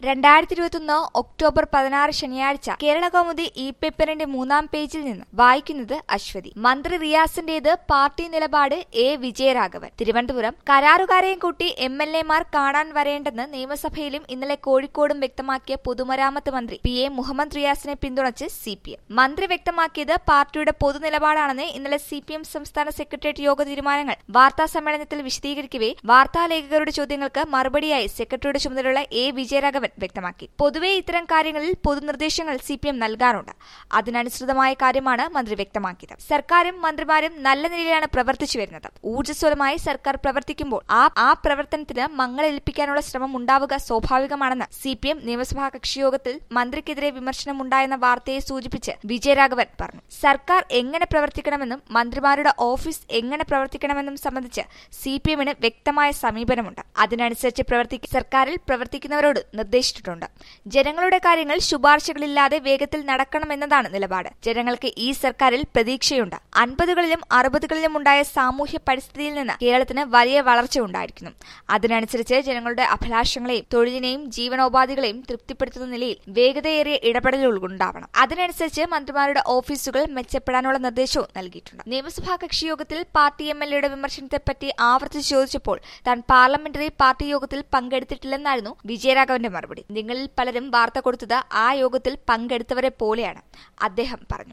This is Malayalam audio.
രണ്ടായിരത്തി ഇരുപത്തൊന്ന് ഒക്ടോബർ പതിനാറ് ശനിയാഴ്ച കേരള കൗമുദി ഇ പേപ്പറിന്റെ മൂന്നാം പേജിൽ നിന്ന് വായിക്കുന്നത് അശ്വതി മന്ത്രി റിയാസിന്റേത് പാർട്ടി നിലപാട് എ വിജയരാഘവൻ തിരുവനന്തപുരം കരാറുകാരെയും കൂട്ടി എം എൽ എമാർ കാണാൻ വരേണ്ടെന്ന് നിയമസഭയിലും ഇന്നലെ കോഴിക്കോടും വ്യക്തമാക്കിയ പൊതുമരാമത്ത് മന്ത്രി പി എ മുഹമ്മദ് റിയാസിനെ പിന്തുണച്ച് സി പി എം മന്ത്രി വ്യക്തമാക്കിയത് പാർട്ടിയുടെ പൊതുനിലപാടാണെന്ന് ഇന്നലെ സി പി എം സംസ്ഥാന സെക്രട്ടേറിയറ്റ് യോഗ തീരുമാനങ്ങൾ വാർത്താ സമ്മേളനത്തിൽ വിശദീകരിക്കവേ വാർത്താലേഖകരുടെ ചോദ്യങ്ങൾക്ക് മറുപടിയായി സെക്രട്ടറിയുടെ ചുമതലയുള്ള എ വിജയരാഘവൻ വ്യക്തമാക്കി പൊതുവെ ഇത്തരം കാര്യങ്ങളിൽ പൊതുനിർദ്ദേശങ്ങൾ സി പി എം നൽകാറുണ്ട് അതിനനുസൃതമായ കാര്യമാണ് മന്ത്രി വ്യക്തമാക്കിയത് സർക്കാരും മന്ത്രിമാരും നല്ല നിലയിലാണ് പ്രവർത്തിച്ചു വരുന്നത് ഊർജ്ജസ്വലമായി സർക്കാർ പ്രവർത്തിക്കുമ്പോൾ ആ ആ പ്രവർത്തനത്തിന് മങ്ങളേൽപ്പിക്കാനുള്ള ശ്രമം ഉണ്ടാവുക സ്വാഭാവികമാണെന്ന് സി പി എം നിയമസഭാ കക്ഷിയോഗത്തിൽ മന്ത്രിക്കെതിരെ വിമർശനമുണ്ടായെന്ന വാർത്തയെ സൂചിപ്പിച്ച് വിജയരാഘവൻ പറഞ്ഞു സർക്കാർ എങ്ങനെ പ്രവർത്തിക്കണമെന്നും മന്ത്രിമാരുടെ ഓഫീസ് എങ്ങനെ പ്രവർത്തിക്കണമെന്നും സംബന്ധിച്ച് സി പി എമ്മിന് വ്യക്തമായ സമീപനമുണ്ട് അതിനനുസരിച്ച് പ്രവർത്തിക്കാൻ സർക്കാരിൽ പ്രവർത്തിക്കുന്നവരോട് നിർദ്ദേശിച്ചിട്ടുണ്ട് ജനങ്ങളുടെ കാര്യങ്ങൾ ശുപാർശകളില്ലാതെ വേഗത്തിൽ നടക്കണമെന്നതാണ് നിലപാട് ജനങ്ങൾക്ക് ഈ സർക്കാരിൽ പ്രതീക്ഷയുണ്ട് അൻപതുകളിലും അറുപതുകളിലും ഉണ്ടായ സാമൂഹ്യ പരിസ്ഥിതിയിൽ നിന്ന് കേരളത്തിന് വലിയ വളർച്ച ഉണ്ടായിരിക്കുന്നു അതിനനുസരിച്ച് ജനങ്ങളുടെ അഭിലാഷങ്ങളെയും തൊഴിലിനെയും ജീവനോപാധികളെയും തൃപ്തിപ്പെടുത്തുന്ന നിലയിൽ വേഗതയേറിയ ഇടപെടലുകൾ ഉണ്ടാവണം അതിനനുസരിച്ച് മന്ത്രിമാരുടെ ഓഫീസുകൾ മെച്ചപ്പെടാനുള്ള നിർദ്ദേശവും നൽകിയിട്ടുണ്ട് നിയമസഭാ കക്ഷിയോഗത്തിൽ പാർട്ടി എം എൽ എയുടെ വിമർശനത്തെപ്പറ്റി ആവർത്തിച്ച് ചോദിച്ചപ്പോൾ താൻ പാർലമെന്ററി പാർട്ടി യോഗത്തിൽ പങ്കെടുത്തിട്ടില്ലെന്നായിരുന്നു വിജയരാഘവന്റെ മറുപടി നിങ്ങളിൽ പലരും വാർത്ത കൊടുത്തത് ആ യോഗത്തിൽ പങ്കെടുത്തവരെ പോലെയാണ് അദ്ദേഹം പറഞ്ഞു